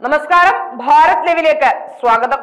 നമസ്കാരം ഭാരത് ലൈവിലേക്ക് സ്വാഗതം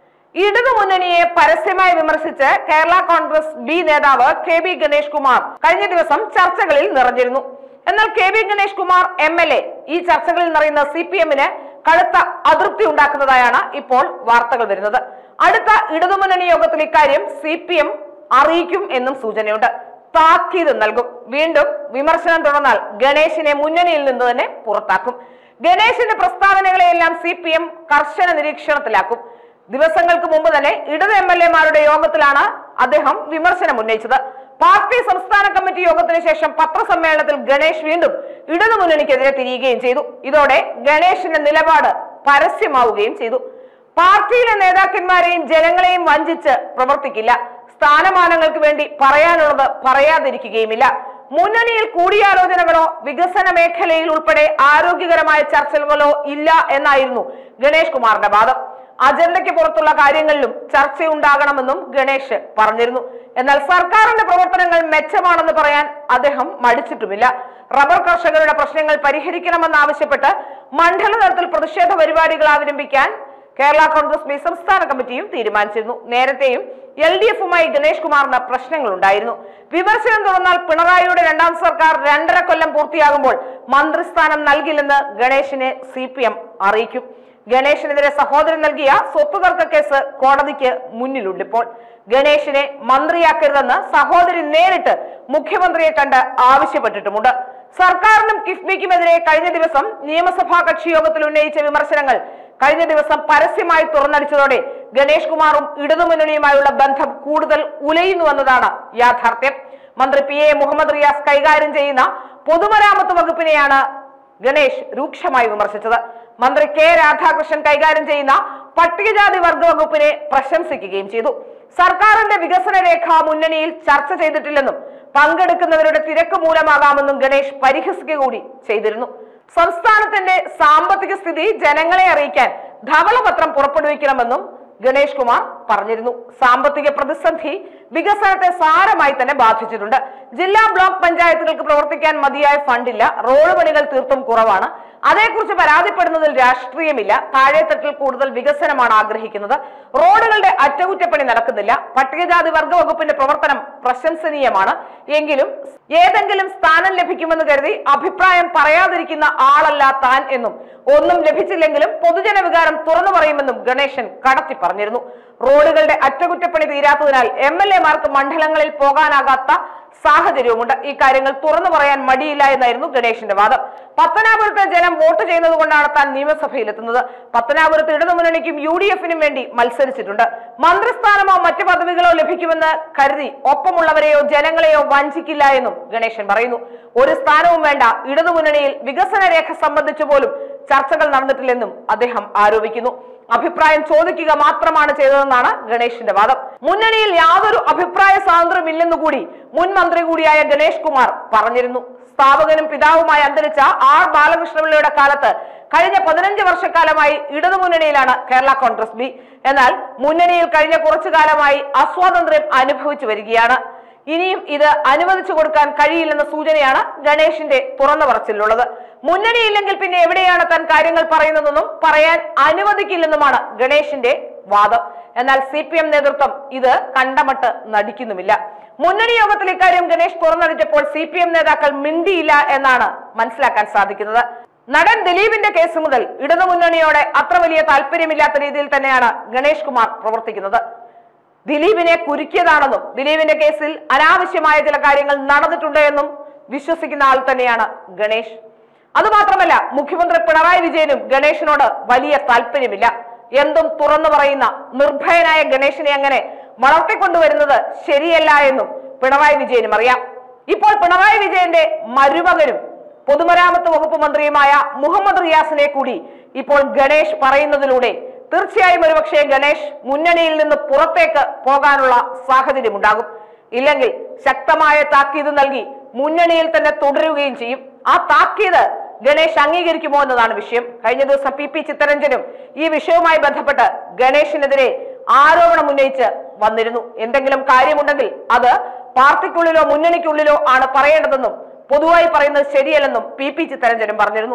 ഇടതു മുന്നണിയെ പരസ്യമായി വിമർശിച്ച് കേരള കോൺഗ്രസ് ബി നേതാവ് കെ ബി ഗണേഷ് കുമാർ കഴിഞ്ഞ ദിവസം ചർച്ചകളിൽ നിറഞ്ഞിരുന്നു എന്നാൽ K B Ganesh Kumar M L A ഈ ചർച്ചകളിൽ നിറയുന്ന സി പി എമ്മിന് കടുത്ത അതൃപ്തി ഉണ്ടാക്കുന്നതായാണ് ഇപ്പോൾ വാർത്തകൾ വരുന്നത് അടുത്ത ഇടതുമുന്നണി യോഗത്തിൽ ഇക്കാര്യം സി പി എം അറിയിക്കും എന്നും സൂചനയുണ്ട് താക്കീത് നൽകും വീണ്ടും വിമർശനം തുടർന്നാൽ ഗണേശിനെ മുന്നണിയിൽ നിന്ന് തന്നെ പുറത്താക്കും ഗണേശിന്റെ പ്രസ്താവനകളെയെല്ലാം സി പി എം കർശന നിരീക്ഷണത്തിലാക്കും ദിവസങ്ങൾക്ക് മുമ്പ് തന്നെ ഇടത് എം എൽ എമാരുടെ യോഗത്തിലാണ് അദ്ദേഹം വിമർശനം ഉന്നയിച്ചത് പാർട്ടി സംസ്ഥാന കമ്മിറ്റി യോഗത്തിന് ശേഷം പത്രസമ്മേളനത്തിൽ ഗണേഷ് വീണ്ടും ഇടതു മുന്നണിക്കെതിരെ തിരിയുകയും ചെയ്തു ഇതോടെ ഗണേഷിന്റെ നിലപാട് പരസ്യമാവുകയും ചെയ്തു പാർട്ടിയിലെ നേതാക്കന്മാരെയും ജനങ്ങളെയും വഞ്ചിച്ച് പ്രവർത്തിക്കില്ല സ്ഥാനമാനങ്ങൾക്ക് വേണ്ടി പറയാനുള്ളത് പറയാതിരിക്കുകയുമില്ല മുന്നണിയിൽ കൂടിയാലോചനകളോ വികസന മേഖലയിൽ ഉൾപ്പെടെ ആരോഗ്യകരമായ ചർച്ചകളോ ഇല്ല എന്നായിരുന്നു ഗണേഷ് കുമാറിന്റെ വാദം അജണ്ടയ്ക്ക് പുറത്തുള്ള കാര്യങ്ങളിലും ചർച്ചയുണ്ടാകണമെന്നും ഗണേഷ് പറഞ്ഞിരുന്നു എന്നാൽ സർക്കാരിന്റെ പ്രവർത്തനങ്ങൾ മെച്ചമാണെന്ന് പറയാൻ അദ്ദേഹം മടിച്ചിട്ടുമില്ല റബ്ബർ കർഷകരുടെ പ്രശ്നങ്ങൾ പരിഹരിക്കണമെന്നാവശ്യപ്പെട്ട് മണ്ഡല തലത്തിൽ പ്രതിഷേധ പരിപാടികൾ അവലംബിക്കാൻ കേരള കോൺഗ്രസ് ബി സംസ്ഥാന കമ്മിറ്റിയും തീരുമാനിച്ചിരുന്നു നേരത്തെയും എൽ ഡി എഫുമായി ഗണേഷ് കുമാറിന് പ്രശ്നങ്ങളുണ്ടായിരുന്നു വിമർശനം തുടർന്നാൽ പിണറായിയുടെ രണ്ടാം സർക്കാർ രണ്ടര കൊല്ലം പൂർത്തിയാകുമ്പോൾ മന്ത്രിസ്ഥാനം നൽകില്ലെന്ന് ഗണേഷിനെ സി പി എം അറിയിക്കും ഗണേഷിനെതിരെ സഹോദരൻ നൽകിയ സ്വത്ത് തർക്ക കേസ് കോടതിക്ക് മുന്നിലുണ്ട് ഇപ്പോൾ ഗണേഷിനെ മന്ത്രിയാക്കരുതെന്ന് സഹോദരി നേരിട്ട് മുഖ്യമന്ത്രിയെ കണ്ട് ആവശ്യപ്പെട്ടിട്ടുമുണ്ട് സർക്കാരിനും കിഫ്ബിക്കുമെതിരെ കഴിഞ്ഞ ദിവസം നിയമസഭാ കക്ഷി യോഗത്തിൽ ഉന്നയിച്ച വിമർശനങ്ങൾ കഴിഞ്ഞ ദിവസം പരസ്യമായി തുറന്നടിച്ചതോടെ ഗണേഷ് കുമാറും ഇടതുമുന്നണിയുമായുള്ള ബന്ധം കൂടുതൽ ഉലയുന്നുവെന്നതാണ് യാഥാർത്ഥ്യം മന്ത്രി പി എ മുഹമ്മദ് റിയാസ് കൈകാര്യം ചെയ്യുന്ന പൊതുമരാമത്ത് വകുപ്പിനെയാണ് ഗണേഷ് രൂക്ഷമായി വിമർശിച്ചത് മന്ത്രി കെ രാധാകൃഷ്ണൻ കൈകാര്യം ചെയ്യുന്ന പട്ടികജാതി വർഗ വകുപ്പിനെ പ്രശംസിക്കുകയും ചെയ്തു സർക്കാരിന്റെ വികസന രേഖ മുന്നണിയിൽ ചർച്ച ചെയ്തിട്ടില്ലെന്നും പങ്കെടുക്കുന്നവരുടെ തിരക്ക് മൂലമാകാമെന്നും ഗണേഷ് പരിഹസിക്കുക കൂടി ചെയ്തിരുന്നു സംസ്ഥാനത്തിന്റെ സാമ്പത്തിക സ്ഥിതി ജനങ്ങളെ അറിയിക്കാൻ ധവളപത്രം പുറപ്പെടുവിക്കണമെന്നും ഗണേഷ് കുമാർ പറഞ്ഞിരുന്നു സാമ്പത്തിക പ്രതിസന്ധി വികസനത്തെ സാരമായി തന്നെ ബാധിച്ചിട്ടുണ്ട് ജില്ലാ ബ്ലോക്ക് പഞ്ചായത്തുകൾക്ക് പ്രവർത്തിക്കാൻ മതിയായ ഫണ്ടില്ല റോഡ് പണികൾ തീർത്തും കുറവാണ് അതേക്കുറിച്ച് പരാതിപ്പെടുന്നതിൽ രാഷ്ട്രീയമില്ല താഴെത്തട്ടിൽ കൂടുതൽ വികസനമാണ് ആഗ്രഹിക്കുന്നത് റോഡുകളുടെ അറ്റകുറ്റപ്പണി നടക്കുന്നില്ല പട്ടികജാതി വർഗ വകുപ്പിന്റെ പ്രവർത്തനം പ്രശംസനീയമാണ് എങ്കിലും ഏതെങ്കിലും സ്ഥാനം ലഭിക്കുമെന്ന് കരുതി അഭിപ്രായം പറയാതിരിക്കുന്ന ആളല്ല താൻ എന്നും ഒന്നും ലഭിച്ചില്ലെങ്കിലും പൊതുജന വികാരം തുറന്നു പറയുമെന്നും ഗണേശൻ കടത്തി പറഞ്ഞിരുന്നു റോഡുകളുടെ അറ്റകുറ്റപ്പണി തീരാത്തതിനാൽ എം എൽ എമാർക്ക് മണ്ഡലങ്ങളിൽ പോകാനാകാത്ത സാഹചര്യവുമുണ്ട് ഈ കാര്യങ്ങൾ തുറന്നു പറയാൻ മടിയില്ല എന്നായിരുന്നു ഗണേഷിന്റെ വാദം പത്തനാപുരത്തെ ജനം വോട്ട് ചെയ്യുന്നത് കൊണ്ടാണ് താൻ നിയമസഭയിലെത്തുന്നത് പത്തനാപുരത്ത് ഇടതുമുന്നണിക്കും യു ഡി എഫിനും വേണ്ടി മത്സരിച്ചിട്ടുണ്ട് മന്ത്രിസ്ഥാനമോ മറ്റു പദവികളോ ലഭിക്കുമെന്ന് കരുതി ഒപ്പമുള്ളവരെയോ ജനങ്ങളെയോ വഞ്ചിക്കില്ല എന്നും ഗണേശൻ പറയുന്നു ഒരു സ്ഥാനവും വേണ്ട ഇടതുമുന്നണിയിൽ വികസന രേഖ സംബന്ധിച്ചു പോലും ചർച്ചകൾ നടന്നിട്ടില്ലെന്നും അദ്ദേഹം ആരോപിക്കുന്നു അഭിപ്രായം ചോദിക്കുക മാത്രമാണ് ചെയ്തതെന്നാണ് ഗണേഷിന്റെ വാദം മുന്നണിയിൽ യാതൊരു അഭിപ്രായ സ്വാതന്ത്ര്യമില്ലെന്നു കൂടി മുൻ മന്ത്രി കൂടിയായ ഗണേഷ് കുമാർ പറഞ്ഞിരുന്നു സ്ഥാപകനും പിതാവുമായി അന്തരിച്ച ആർ ബാലകൃഷ്ണപിള്ളയുടെ കാലത്ത് കഴിഞ്ഞ പതിനഞ്ച് വർഷക്കാലമായി ഇടതുമുന്നണിയിലാണ് കേരള കോൺഗ്രസ് ബി എന്നാൽ മുന്നണിയിൽ കഴിഞ്ഞ കുറച്ചു കാലമായി അസ്വാതന്ത്ര്യം അനുഭവിച്ചു വരികയാണ് ഇനിയും ഇത് അനുവദിച്ചു കൊടുക്കാൻ കഴിയില്ലെന്ന സൂചനയാണ് ഗണേഷിന്റെ തുറന്ന പറച്ചിലുള്ളത് മുന്നണിയില്ലെങ്കിൽ പിന്നെ എവിടെയാണ് താൻ കാര്യങ്ങൾ പറയുന്നതെന്നും പറയാൻ അനുവദിക്കില്ലെന്നുമാണ് ഗണേഷിന്റെ വാദം എന്നാൽ സി പി എം നേതൃത്വം ഇത് കണ്ടമട്ട് നടിക്കുന്നുമില്ല മുന്നണി യോഗത്തിൽ ഇക്കാര്യം ഗണേഷ് തുറന്നടിച്ചപ്പോൾ സി പി എം നേതാക്കൾ മിണ്ടിയില്ല എന്നാണ് മനസ്സിലാക്കാൻ സാധിക്കുന്നത് നടൻ ദിലീപിന്റെ കേസ് മുതൽ ഇടതുമുന്നണിയോടെ അത്ര വലിയ താല്പര്യമില്ലാത്ത രീതിയിൽ തന്നെയാണ് ഗണേഷ് കുമാർ പ്രവർത്തിക്കുന്നത് ദിലീപിനെ കുരുക്കിയതാണെന്നും ദിലീപിന്റെ കേസിൽ അനാവശ്യമായ ചില കാര്യങ്ങൾ നടന്നിട്ടുണ്ട് എന്നും വിശ്വസിക്കുന്ന ആൾ തന്നെയാണ് ഗണേഷ് അതുമാത്രമല്ല മുഖ്യമന്ത്രി പിണറായി വിജയനും ഗണേഷിനോട് വലിയ താല്പര്യമില്ല എന്തും തുറന്നു പറയുന്ന നിർഭയനായ ഗണേഷിനെ അങ്ങനെ വളർത്തിക്കൊണ്ടുവരുന്നത് ശരിയല്ല എന്നും പിണറായി വിജയനും അറിയാം ഇപ്പോൾ പിണറായി വിജയന്റെ മരുമകനും പൊതുമരാമത്ത് വകുപ്പ് മന്ത്രിയുമായ മുഹമ്മദ് റിയാസിനെ കൂടി ഇപ്പോൾ ഗണേഷ് പറയുന്നതിലൂടെ തീർച്ചയായും ഒരുപക്ഷെ ഗണേഷ് മുന്നണിയിൽ നിന്ന് പുറത്തേക്ക് പോകാനുള്ള സാഹചര്യം ഉണ്ടാകും ഇല്ലെങ്കിൽ ശക്തമായ താക്കീത് നൽകി മുന്നണിയിൽ തന്നെ തുടരുകയും ചെയ്യും ആ താക്കീത് ഗണേഷ് അംഗീകരിക്കുമോ എന്നതാണ് വിഷയം കഴിഞ്ഞ ദിവസം പി പി ചിത്തരഞ്ജനും ഈ വിഷയവുമായി ബന്ധപ്പെട്ട് ഗണേഷിനെതിരെ ആരോപണം ഉന്നയിച്ച് വന്നിരുന്നു എന്തെങ്കിലും കാര്യമുണ്ടെങ്കിൽ അത് പാർട്ടിക്കുള്ളിലോ മുന്നണിക്കുള്ളിലോ ആണ് പറയേണ്ടതെന്നും പൊതുവായി പറയുന്നത് ശരിയല്ലെന്നും പി പി ചിത്തരഞ്ജനും പറഞ്ഞിരുന്നു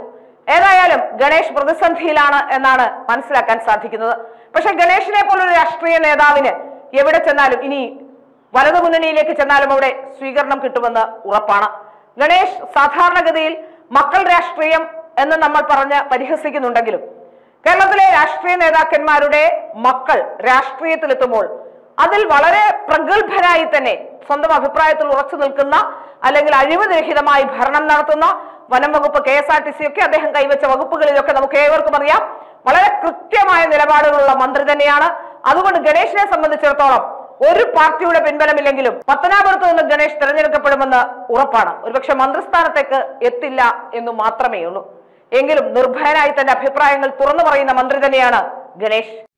ഏതായാലും ഗണേഷ് പ്രതിസന്ധിയിലാണ് എന്നാണ് മനസ്സിലാക്കാൻ സാധിക്കുന്നത് പക്ഷെ ഗണേഷിനെ പോലൊരു രാഷ്ട്രീയ നേതാവിന് എവിടെ ചെന്നാലും ഇനി വലതു മുന്നണിയിലേക്ക് ചെന്നാലും അവിടെ സ്വീകരണം കിട്ടുമെന്ന് ഉറപ്പാണ് ഗണേഷ് സാധാരണഗതിയിൽ മക്കൾ രാഷ്ട്രീയം എന്ന് നമ്മൾ പറഞ്ഞ് പരിഹസിക്കുന്നുണ്ടെങ്കിലും കേരളത്തിലെ രാഷ്ട്രീയ നേതാക്കന്മാരുടെ മക്കൾ രാഷ്ട്രീയത്തിലെത്തുമ്പോൾ അതിൽ വളരെ പ്രഗത്ഭരായി തന്നെ സ്വന്തം അഭിപ്രായത്തിൽ ഉറച്ചു നിൽക്കുന്ന അല്ലെങ്കിൽ അഴിമതിരഹിതമായി ഭരണം നടത്തുന്ന വനം വകുപ്പ് K S R T C ഒക്കെ അദ്ദേഹം കൈവച്ച വകുപ്പുകളിലൊക്കെ നമുക്ക് ഏവർക്കും അറിയാം വളരെ കൃത്യമായ നിലപാടുകളുള്ള മന്ത്രി തന്നെയാണ് അതുകൊണ്ട് ഗണേഷിനെ സംബന്ധിച്ചിടത്തോളം ഒരു പാർട്ടിയുടെ പിൻബലമില്ലെങ്കിലും പത്തനാപുരത്ത് നിന്ന് ഗണേഷ് തെരഞ്ഞെടുക്കപ്പെടുമെന്ന് ഉറപ്പാണ് ഒരുപക്ഷെ മന്ത്രിസ്ഥാനത്തേക്ക് എത്തില്ല എന്ന് മാത്രമേ ഉള്ളൂ എങ്കിലും നിർഭയനായി തന്റെ അഭിപ്രായങ്ങൾ തുറന്നു പറയുന്ന മന്ത്രി തന്നെയാണ് ഗണേഷ്